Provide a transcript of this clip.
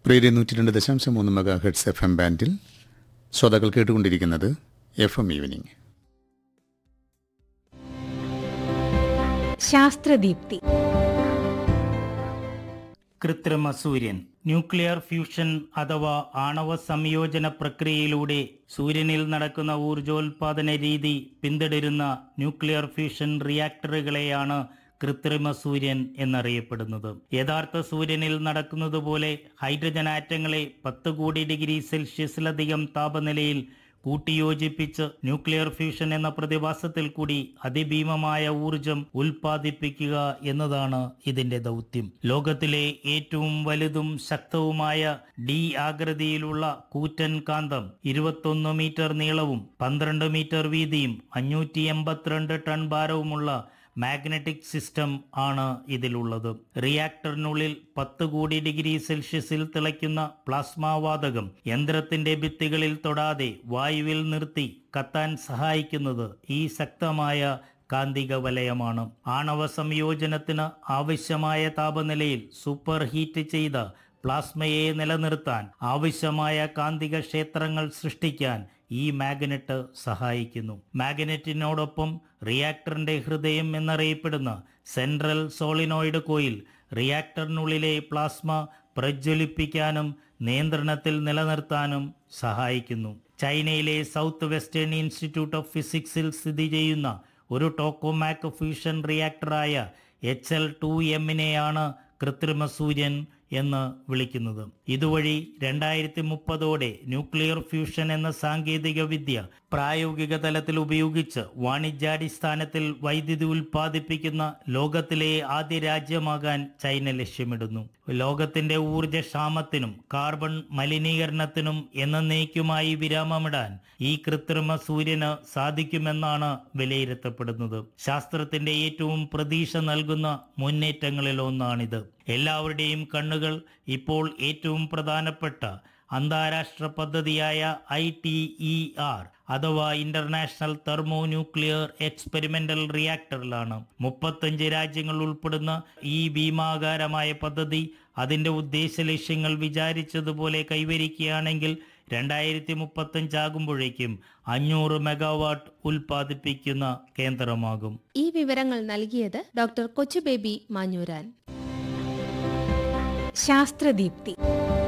പ്രിയരെ നൂറ്റി രണ്ട് ദശാംശം മൂന്ന് മെഗാ ഹെഡ്സ് എഫ് എം ബാൻഡിൽ ശ്രോതാക്കൾ കേട്ടുകൊണ്ടിരിക്കുന്നത് എഫ് എം ഈവനിങ് ശാസ്ത്രദീപ്തി കൃത്രിമ സൂര്യൻ ന്യൂക്ലിയർ ഫ്യൂഷൻ അഥവാ ആണവ സംയോജന പ്രക്രിയയിലൂടെ സൂര്യനിൽ നടക്കുന്ന ഊർജോൽപാദന രീതി പിന്തുടരുന്ന ന്യൂക്ലിയർ ഫ്യൂഷൻ റിയാക്ടറുകളെയാണ് കൃത്രിമ സൂര്യൻ എന്നറിയപ്പെടുന്നത് യഥാർത്ഥ സൂര്യനിൽ നടക്കുന്നത് പോലെ ഹൈഡ്രജൻ ആറ്റങ്ങളെ പത്ത് കോടി ഡിഗ്രി സെൽഷ്യസിലധികം താപനിലയിൽ കൂട്ടിയോജിപ്പിച്ച് ന്യൂക്ലിയർ ഫ്യൂഷൻ എന്ന പ്രതിഭാസത്തിൽ കൂടി അതിഭീമമായ ഊർജം ഉൽപ്പാദിപ്പിക്കുക എന്നതാണ് ഇതിന്റെ ദൗത്യം ലോകത്തിലെ ഏറ്റവും വലുതും ശക്തവുമായ ഡി ആകൃതിയിലുള്ള കൂറ്റൻ കാന്തം ഇരുപത്തൊന്ന് മീറ്റർ നീളവും പന്ത്രണ്ട് മീറ്റർ വീതിയും അഞ്ഞൂറ്റി എൺപത്തിരണ്ട് ടൺ ഭാരവുമുള്ള മാഗ്നറ്റിക് സിസ്റ്റം ആണ് ഇതിലുള്ളത് റിയാക്ടറിനുള്ളിൽ പത്ത് കോടി ഡിഗ്രി സെൽഷ്യസിൽ തിളയ്ക്കുന്ന പ്ലാസ്മ വാതകം യന്ത്രത്തിന്റെ ഭിത്തികളിൽ തൊടാതെ വായുവിൽ നിർത്തി കത്താൻ സഹായിക്കുന്നത് ഈ ശക്തമായ കാന്തിക വലയമാണ് ആണവ സംയോജനത്തിന് ആവശ്യമായ താപനിലയിൽ സൂപ്പർ ഹീറ്റ് ചെയ്ത പ്ലാസ്മയെ നിലനിർത്താൻ ആവശ്യമായ കാന്തിക ക്ഷേത്രങ്ങൾ സൃഷ്ടിക്കാൻ ഈ മാഗ്നറ്റ് സഹായിക്കുന്നു മാഗ്നറ്റിനോടൊപ്പം റിയാക്ടറിന്റെ ഹൃദയം എന്നറിയപ്പെടുന്ന സെൻട്രൽ സോളിനോയിഡ് കോയിൽ റിയാക്ടറിനുള്ളിലെ പ്ലാസ്മ പ്രജ്വലിപ്പിക്കാനും നിയന്ത്രണത്തിൽ നിലനിർത്താനും സഹായിക്കുന്നു ചൈനയിലെ സൗത്ത് വെസ്റ്റേൺ ഇൻസ്റ്റിറ്റ്യൂട്ട് ഓഫ് ഫിസിക്സിൽ സ്ഥിതി ചെയ്യുന്ന ഒരു ടോക്കോമാക് ഫ്യൂഷൻ റിയാക്ടറായ എച്ച് എൽ ടു എമ്മിനെയാണ് കൃത്രിമ സൂര്യൻ എന്ന് വിളിക്കുന്നത് ഇതുവഴി രണ്ടായിരത്തി മുപ്പതോടെ ന്യൂക്ലിയർ ഫ്യൂഷൻ എന്ന സാങ്കേതിക വിദ്യ പ്രായോഗിക തലത്തിൽ ഉപയോഗിച്ച് വാണിജ്യാടിസ്ഥാനത്തിൽ വൈദ്യുതി ഉൽപ്പാദിപ്പിക്കുന്ന ലോകത്തിലെ ആദ്യ രാജ്യമാകാൻ ചൈന ലക്ഷ്യമിടുന്നു ലോകത്തിന്റെ ഊർജക്ഷാമത്തിനും കാർബൺ മലിനീകരണത്തിനും എന്നേക്കുമായി വിരാമമിടാൻ ഈ കൃത്രിമ സൂര്യന് സാധിക്കുമെന്നാണ് വിലയിരുത്തപ്പെടുന്നത് ശാസ്ത്രത്തിന്റെ ഏറ്റവും പ്രതീക്ഷ നൽകുന്ന മുന്നേറ്റങ്ങളിൽ ഒന്നാണിത് എല്ലാവരുടെയും കണ്ണുകൾ ഇപ്പോൾ ഏറ്റവും പ്രധാനപ്പെട്ട അന്താരാഷ്ട്ര പദ്ധതിയായ ഐ ടി ഇ ആർ അഥവാ ഇന്റർനാഷണൽ തെർമോ ന്യൂക്ലിയർ എക്സ്പെരിമെന്റൽ റിയാക്ടറിലാണ് മുപ്പത്തഞ്ച് രാജ്യങ്ങൾ ഉൾപ്പെടുന്ന ഈ ഭീമാകാരമായ പദ്ധതി അതിന്റെ ഉദ്ദേശ ലക്ഷ്യങ്ങൾ വിചാരിച്ചതുപോലെ കൈവരിക്കുകയാണെങ്കിൽ രണ്ടായിരത്തി മുപ്പത്തഞ്ചാകുമ്പോഴേക്കും അഞ്ഞൂറ് മെഗാവാട്ട് ഉൽപ്പാദിപ്പിക്കുന്ന കേന്ദ്രമാകും ഈ വിവരങ്ങൾ നൽകിയത് ഡോക്ടർ കൊച്ചുബേബി മാഞ്ഞൂരാൻ ശാസ്ത്രദീപ്തി